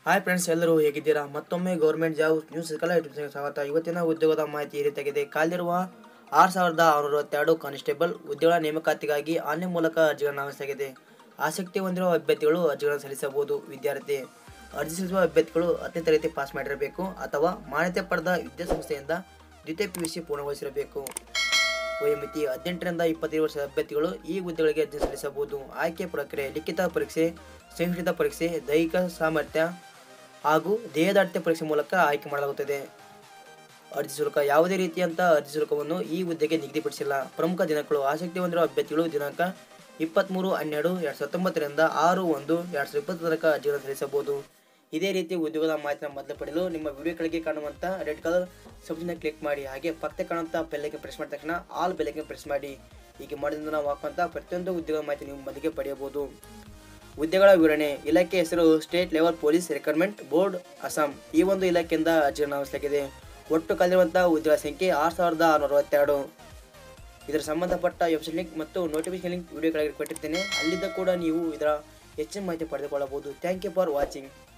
hi friends ಎಲ್ಲರೂ ಹೇಗಿದ್ದೀರಾ ಮತ್ತೊಮ್ಮೆ ಗೌರ್ಮೆಂಟ್ ಜಾಬ್ ನ್ಯೂಸ್ ಕಲಾ ಯೂಟ್ಯೂಬ್ ಚಾನಲ್ಗೆ ಸ್ವಾಗತ ಇವತ್ತಿನ ಉದ್ಯೋಗದ ಮಾಹಿತಿ ಈ ರೀತಿಯಾಗಿದೆ ಖಾಲಿರುವ ಆರು ಸಾವಿರದ ಆರುನೂರ ಅರವತ್ತೆರಡು ಕಾನ್ಸ್ಟೇಬಲ್ ಉದ್ಯೋಗ ನೇಮಕಾತಿಗಾಗಿ ಆನ್ಲೈನ್ ಮೂಲಕ ಅರ್ಜಿಗಳನ್ನು ಆಹ್ವಾನಿಸಲಾಗಿದೆ ಆಸಕ್ತಿ ಹೊಂದಿರುವ ಅಭ್ಯರ್ಥಿಗಳು ಅರ್ಜಿಗಳನ್ನು ಸಲ್ಲಿಸಬಹುದು ವಿದ್ಯಾರ್ಥಿ ಅರ್ಜಿ ಸಲ್ಲಿಸುವ ಅಭ್ಯರ್ಥಿಗಳು ಹತ್ತನೇ ತರಗತಿ ಪಾಸ್ ಮಾಡಿರಬೇಕು ಅಥವಾ ಮಾನ್ಯತೆ ಪಡೆದ ವಿದ್ಯಾಸಂಸ್ಥೆಯಿಂದ ದ್ವಿತೀಯ ಪಿ ಯು ಸಿ ಪೂರ್ಣಗೊಳಿಸಿರಬೇಕು ವಯೋಮಿತಿ ಹದಿನೆಂಟರಿಂದ ಇಪ್ಪತ್ತೈದು ವರ್ಷದ ಅಭ್ಯರ್ಥಿಗಳು ಈ ಹುದ್ದೆಗಳಿಗೆ ಅರ್ಜಿ ಸಲ್ಲಿಸಬಹುದು ಆಯ್ಕೆ ಪ್ರಕ್ರಿಯೆ ಲಿಖಿತ ಪರೀಕ್ಷೆ ಸಂಯೋಜಿತ ಪರೀಕ್ಷೆ ದೈಹಿಕ ಸಾಮರ್ಥ್ಯ ಹಾಗೂ ದೇಹದಾಢ್ಯ ಪರೀಕ್ಷೆ ಮೂಲಕ ಆಯ್ಕೆ ಮಾಡಲಾಗುತ್ತದೆ ಅರ್ಜಿ ಶುಲ್ಕ ಯಾವುದೇ ರೀತಿಯಂಥ ಅರ್ಜಿ ಶುಲ್ಕವನ್ನು ಈ ಹುದ್ದೆಗೆ ನಿಗದಿಪಡಿಸಿಲ್ಲ ಪ್ರಮುಖ ದಿನಗಳು ಆಸಕ್ತಿ ಹೊಂದಿರುವ ಅಭ್ಯರ್ಥಿಗಳು ದಿನಾಂಕ ಇಪ್ಪತ್ತ್ಮೂರು ಹನ್ನೆರಡು ಎರಡು ಸಾವಿರದ ಹತ್ತೊಂಬತ್ತರಿಂದ ಆರು ಒಂದು ಎರಡು ಸಾವಿರದ ಇಪ್ಪತ್ತು ತನಕ ಅರ್ಜಿಗಳನ್ನು ಸಲ್ಲಿಸಬಹುದು ಇದೇ ರೀತಿ ಉದ್ಯೋಗದ ಮಾಹಿತಿನ ಮೊದಲು ಪಡೆಯಲು ನಿಮ್ಮ ವಿಡಿಯೋ ಕೆಳಗೆ ಕಾಣುವಂಥ ರೆಡ್ ಕಲರ್ ಸಬ್ಸಿನ ಕ್ಲಿಕ್ ಮಾಡಿ ಹಾಗೆ ಪಕ್ಕದ ಕಾಣುವಂಥ ಬೆಲ್ಲಕ್ಕೆ ಪ್ರೆಸ್ ಮಾಡಿದ ತಕ್ಷಣ ಆಲ್ ಬೆಲ್ಲಕ್ಕೆ ಪ್ರೆಸ್ ಮಾಡಿ ಹೀಗೆ ಮಾಡೋದ್ರಿಂದ ನಾವು ಹಾಕುವಂಥ ಪ್ರತಿಯೊಂದು ಉದ್ಯೋಗ ಮಾಹಿತಿ ನೀವು ಮೊದಲಿಗೆ ಪಡೆಯಬಹುದು ಹುದ್ದೆಗಳ ವಿವರಣೆ ಇಲಾಖೆ ಹೆಸರು state level police recruitment board Assam ಈ ಒಂದು ಇಲಾಖೆಯಿಂದ ಅರ್ಜಿಯನ್ನು ಆಹ್ವಾನಿಸಲಾಗಿದೆ ಒಟ್ಟು ಕಲಿರುವಂತಹ ಹುದ್ದೆಗಳ ಸಂಖ್ಯೆ ಆರು ಸಾವಿರದ ಆರುನೂರ ಅರವತ್ತೆರಡು ಇದರ ಸಂಬಂಧಪಟ್ಟ ವೆಬ್ಸೈಟ್ ಲಿಂಕ್ ಮತ್ತು ನೋಟಿಫಿಕೇಶನ್ ಲಿಂಕ್ ವಿಡಿಯೋ ಕೆಳಗೆ ಕೊಟ್ಟಿರ್ತೇನೆ ಅಲ್ಲಿಂದ ಕೂಡ ನೀವು ಇದರ ಹೆಚ್ಚಿನ ಮಾಹಿತಿ ಪಡೆದುಕೊಳ್ಳಬಹುದು ಥ್ಯಾಂಕ್ ಯು ಫಾರ್ ವಾಚಿಂಗ್